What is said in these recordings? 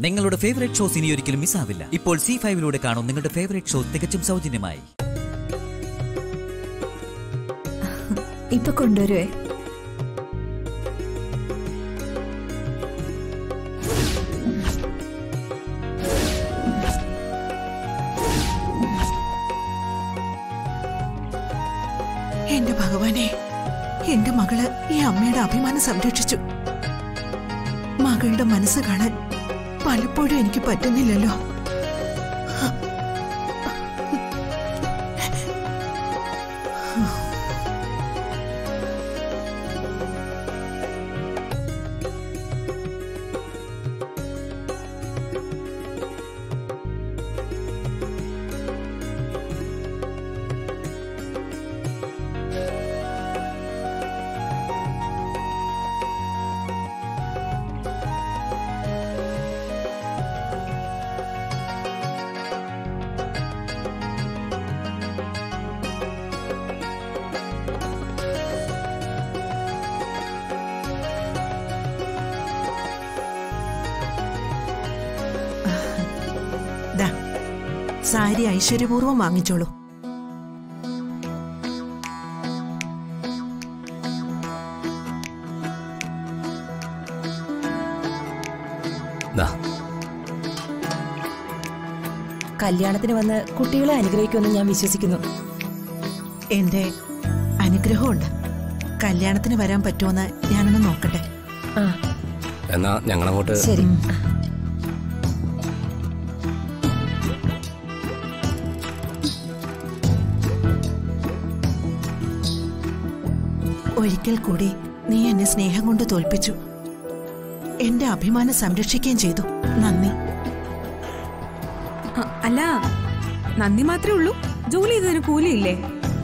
നിങ്ങളുടെ favourite shows ഇനി ഒരിക്കലും മിസ്സാവില്ല ഇപ്പോൾ സി ഫൈവിലൂടെ കാണും നിങ്ങളുടെ ഫേവറേറ്റ് ഷോ തികച്ചും സൗജന്യമായി ഇപ്പൊ കൊണ്ടുവരുവേ എന്റെ ഭഗവാനെ എന്റെ മകള് ഈ അമ്മയുടെ അഭിമാനം സംരക്ഷിച്ചു മകളുടെ മനസ്സ് കാണാൻ പലപ്പോഴും എനിക്ക് പറ്റുന്നില്ലല്ലോ ദാ സാരി ഐശ്വര്യപൂർവ്വം വാങ്ങിച്ചോളൂ ദാ, കല്യാണത്തിന് വന്ന് കുട്ടികളെ അനുഗ്രഹിക്കുമെന്ന് ഞാൻ വിശ്വസിക്കുന്നു എന്റെ അനുഗ്രഹമുണ്ട് കല്യാണത്തിന് വരാൻ പറ്റുമെന്ന് ഞാനൊന്ന് നോക്കട്ടെ ആ എന്നാ ഞങ്ങളങ്ങോട്ട് ശരി ഒരിക്കൽ കൂടി നീ എന്നെ സ്നേഹം കൊണ്ട് തോൽപ്പിച്ചു എന്റെ അഭിമാനം സംരക്ഷിക്കുകയും ചെയ്തു നന്ദി അ- അല്ല നന്ദി മാത്രമേ ഉള്ളൂ ജോലി ചെയ്തതിന് കൂലിയില്ലേ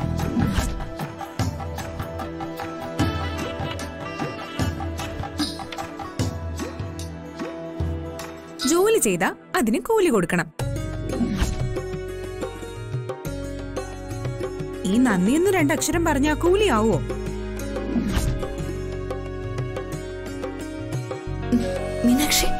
ജോലി ചെയ്താ അതിന് കൂലി കൊടുക്കണം ഈ നന്ദി എന്ന് രണ്ടക്ഷരം പറഞ്ഞാ കൂലിയാവോ മീനാക്ഷി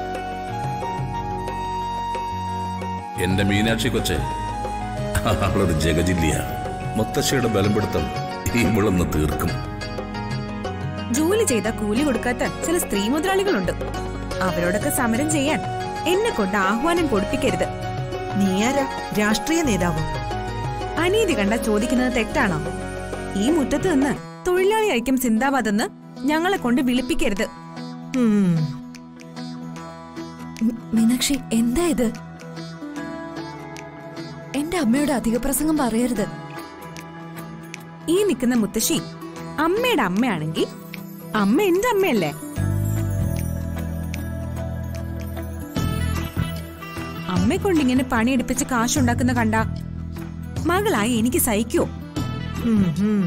എന്റെ മീനാക്ഷി കൊച്ചെ അവളൊരു ജഗജില്ലിയ മുത്തശ്ശിയുടെ ബലപ്പെടുത്തം ഇവളൊന്ന് തീർക്കും ജോലി ചെയ്ത കൂലി കൊടുക്കാത്ത ചില സ്ത്രീ മുതലാളികളുണ്ട് അവരോടൊക്കെ സമരം ചെയ്യാൻ എന്നെ കൊണ്ട് ആഹ്വാനം കൊടുപ്പിക്കരുത് നീയാരാ രാഷ്ട്രീയ നേതാവോ അനീതി കണ്ട ചോദിക്കുന്നത് തെറ്റാണോ ഈ മുറ്റത്ത് നിന്ന് തൊഴിലാളി ഐക്യം സിന്ദാബാദ് എന്ന് ഞങ്ങളെ കൊണ്ട് വിളിപ്പിക്കരുത് ഉം. മി- മീനാക്ഷി എന്താ ഇത് എന്റെ അമ്മയോട് അധിക പ്രസംഗം പറയരുത് ഈ നിൽക്കുന്ന മുത്തശ്ശി അമ്മയുടെ അമ്മയാണെങ്കിൽ അമ്മ എന്റെ അമ്മയല്ലേ അമ്മയെ കൊണ്ട് ഇങ്ങനെ പണിയെടുപ്പിച്ച് കാശുണ്ടാക്കുന്ന കണ്ട മകളായി എനിക്ക് സഹിക്കോ ഉം, ഉം.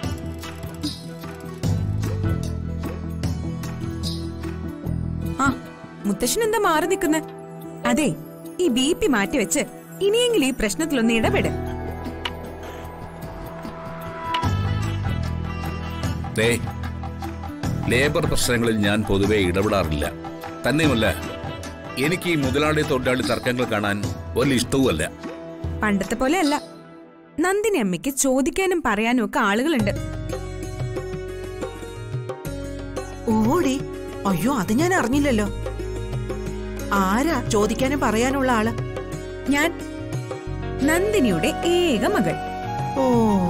ആ മുത്തശ്ശൻ എന്താ മാറി നിൽക്കുന്നെ അതെ ഈ ബി പി മാറ്റിവെച്ച് ഇനിയെങ്കിലും ഈ പ്രശ്നത്തിലൊന്ന് ഇടപെട് ദേ ലേബർ പ്രശ്നങ്ങളിൽ ഞാൻ പൊതുവെ ഇടപെടാറില്ല തന്നെയുമല്ല എനിക്ക് ഈ മുതലാളി തൊഴിലാളി തർക്കങ്ങൾ കാണാൻ വലിയ ഇഷ്ടവുമല്ല പണ്ടത്തെ പോലെ അല്ല നന്ദിനി അമ്മയ്ക്ക് ചോദിക്കാനും പറയാനും ഒക്കെ ആളുകളുണ്ട് ഓടി അയ്യോ അത് ഞാൻ അറിഞ്ഞില്ലല്ലോ ആരാ ചോദിക്കാനും പറയാനുള്ള ആള് ഞാൻ നന്ദിനിയുടെ ഏക മകൾ ഓ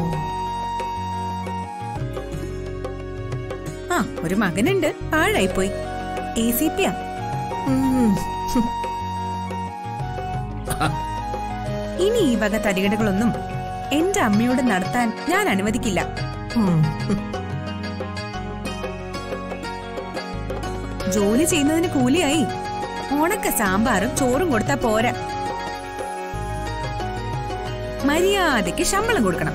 ആ ഒരു മകനുണ്ട് പാഴായിപ്പോയി എ സി പി ആ ഉം. ഇനി ഈ വക തരികടകളൊന്നും എന്റെ അമ്മയോട് നടത്താൻ ഞാൻ അനുവദിക്കില്ല ഉം. ജോലി ചെയ്യുന്നതിന് കൂലിയായി ഉണക്ക സാമ്പാറും ചോറും കൊടുത്താ പോരാ മര്യാദയ്ക്ക് ശമ്പളം കൊടുക്കണം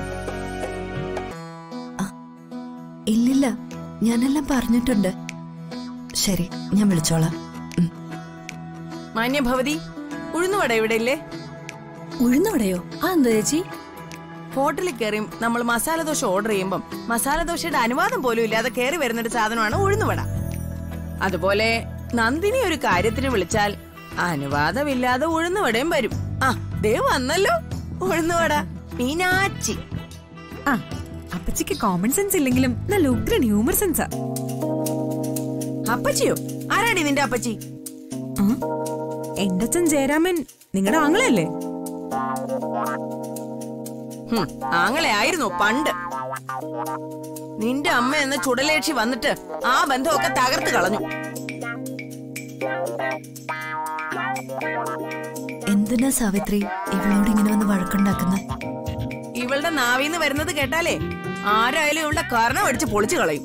ഇല്ലില്ല ഞാനെല്ലാം പറഞ്ഞിട്ടുണ്ട് ശരി ഞാൻ വിളിച്ചോളാം ഉം. മാന്യഭവതി ഉഴുന്നുവട ഇവിടെ ഇല്ലേ ഉഴുന്നുവടയോ ആ എന്താ ചേച്ചി ഹോട്ടലിൽ കയറി നമ്മൾ മസാല ദോശ ഓർഡർ ചെയ്യുമ്പം മസാല ദോശയുടെ അനുവാദം പോലും ഇല്ലാതെ കയറി വരുന്നൊരു സാധനമാണ് ഉഴുന്നുവട അതുപോലെ നന്ദിനി ഒരു കാര്യത്തിന് വിളിച്ചാൽ അനുവാദമില്ലാതെ ഉഴുന്നുവടയും വരും ആ ദേ വന്നല്ലോ ഉഴുന്നുവട മീനാച്ചി ആ അപ്പച്ചിക്ക് കോമൺ സെൻസ് ഇല്ലെങ്കിലും നല്ല ഉഗ്രൻ ഹ്യൂമർ സെൻസാ അപ്പച്ചിയോ ആരാടി നിന്റെ അപ്പച്ചി ആ, എന്റെ അച്ഛൻ ജയരാമൻ നിങ്ങളുടെ ആങ്ങളല്ലേ ഹും, ആങ്ങളെ ആയിരുന്നു പണ്ട് നിന്റെ അമ്മ എന്ന ചുടലേക്ഷി വന്നിട്ട് ആ ബന്ധമൊക്കെ തകർത്ത് കളഞ്ഞു എന്തിനാ സാവിത്രി ഇവളോട് ഇങ്ങനെ വന്ന് വഴക്കുണ്ടാക്കുന്നത് ഇവളുടെ നാവിന്ന് വരുന്നത് കേട്ടാലേ ആരായാലും ഇവളുടെ കർണം അടിച്ച് പൊളിച്ചു കളയും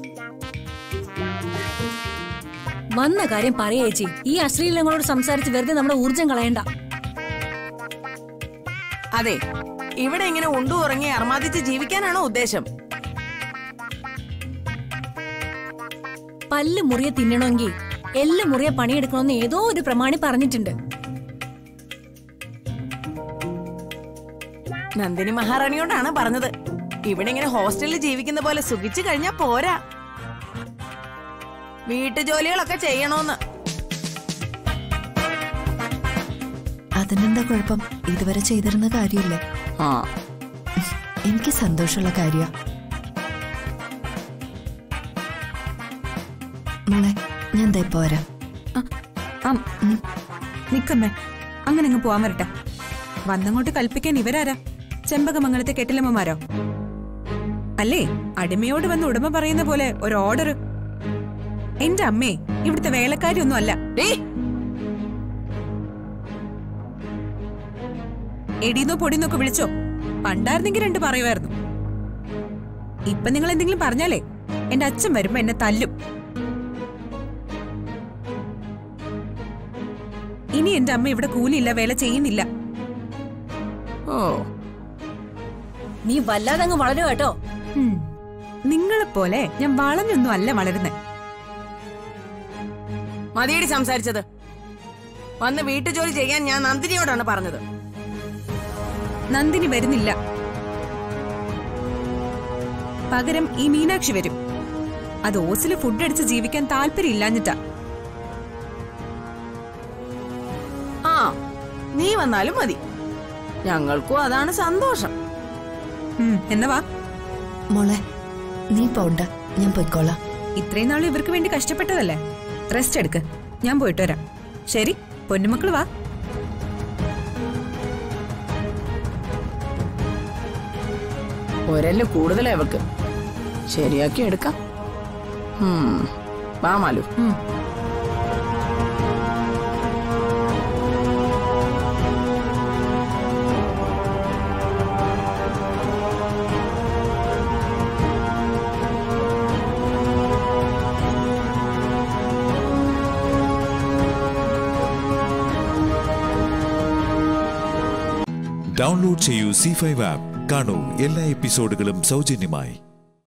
വന്ന കാര്യം പറയാ ചേച്ചി ഈ അശ്ലീലങ്ങളോട് സംസാരിച്ച് വെറുതെ നമ്മുടെ ഊർജം കളയണ്ട അതെ ഇവിടെ ഇങ്ങനെ ഉണ്ടു ഉറങ്ങി അർമാദിച്ച് ജീവിക്കാനാണോ ഉദ്ദേശം പല്ല് മുറിയെ തിന്നണമെങ്കിൽ എല്ല് മുറിയെ പണിയെടുക്കണമെന്ന് ഏതോ ഒരു പ്രമാണി പറഞ്ഞിട്ടുണ്ട് നന്ദിനി മഹാറാണിയോടാണ് പറഞ്ഞത് ഇവിടെ ഇങ്ങനെ ഹോസ്റ്റലിൽ ജീവിക്കുന്ന പോലെ സുഖിച്ചു കഴിഞ്ഞാ പോരാ വീട്ടു ജോലികളൊക്കെ ചെയ്യണോന്ന് അതിനെന്താ കുഴപ്പം ഇതുവരെ ചെയ്തിരുന്ന കാര്യമില്ലേ ആ എനിക്ക് സന്തോഷമുള്ള കാര്യ മോളെ ഞാൻ ദേ പോരാ ആം, നിക്കമ്മേ അങ്ങനെ അങ്ങ് പോവാൻ വരട്ടെ വന്നങ്ങോട്ട് കൽപ്പിക്കാൻ ഇവരാരാ ചെമ്പകമംഗലത്തെ കെട്ടിലമ്മമാരോ അല്ലേ അടിമയോട് വന്ന് ഉടമ പറയുന്ന പോലെ ഒരു ഓർഡർ എന്റെ അമ്മേ ഇവിടുത്തെ വേലക്കാരിയൊന്നും അല്ല ഡേ എടീന്നോ പൊടിന്നൊക്കെ വിളിച്ചോ പണ്ടായിരുന്നെങ്കിൽ രണ്ട് പറയുമായിരുന്നു ഇപ്പൊ നിങ്ങൾ എന്തെങ്കിലും പറഞ്ഞാലേ എന്റെ അച്ഛൻ വരുമ്പോ എന്നെ തല്ലും ഇനി എന്റെ അമ്മ ഇവിടെ കൂലിയില്ല വേല ചെയ്യുന്നില്ല ഓ നീ വല്ലാതെ അങ്ങ് വളരുക കേട്ടോ ഉം. നിങ്ങളെപ്പോലെ ഞാൻ വളഞ്ഞൊന്നും അല്ല വളരുന്നേ മതിയടി സംസാരിച്ചത് വന്ന് വീട്ടു ജോലി ചെയ്യാൻ ഞാൻ നന്ദിനിയോടാണ് പറഞ്ഞത് നന്ദിനി വരുന്നില്ല പകരം ഈ മീനാക്ഷി വരും അത് ഓസില് ഫുഡ് അടിച്ച് ജീവിക്കാൻ താല്പര്യം ഇല്ലാഞ്ഞിട്ടാ ആ നീ വന്നാലും മതി ഞങ്ങൾക്കും അതാണ് സന്തോഷം ഉം, എന്നാ വാ മോളെ നീ പോണ്ട ഞാൻ പോയിക്കോളാം ഇത്രയും നാൾ ഇവർക്ക് വേണ്ടി കഷ്ടപ്പെട്ടതല്ലേ റെസ്റ്റ് എടുക്ക് ഞാൻ പോയിട്ട് വരാം ശരി പൊന്നുമക്കൾ വാ ഒരല് കൂടുതലാ ഇവക്ക് ശരിയാക്കി എടുക്കാം ഉം. വാ മാലു ഡൗൺലോഡ് ചെയ്യൂ സി ഫൈവ് ആപ്പ് കാണൂ എല്ലാ എപ്പിസോഡുകളും സൗജന്യമായി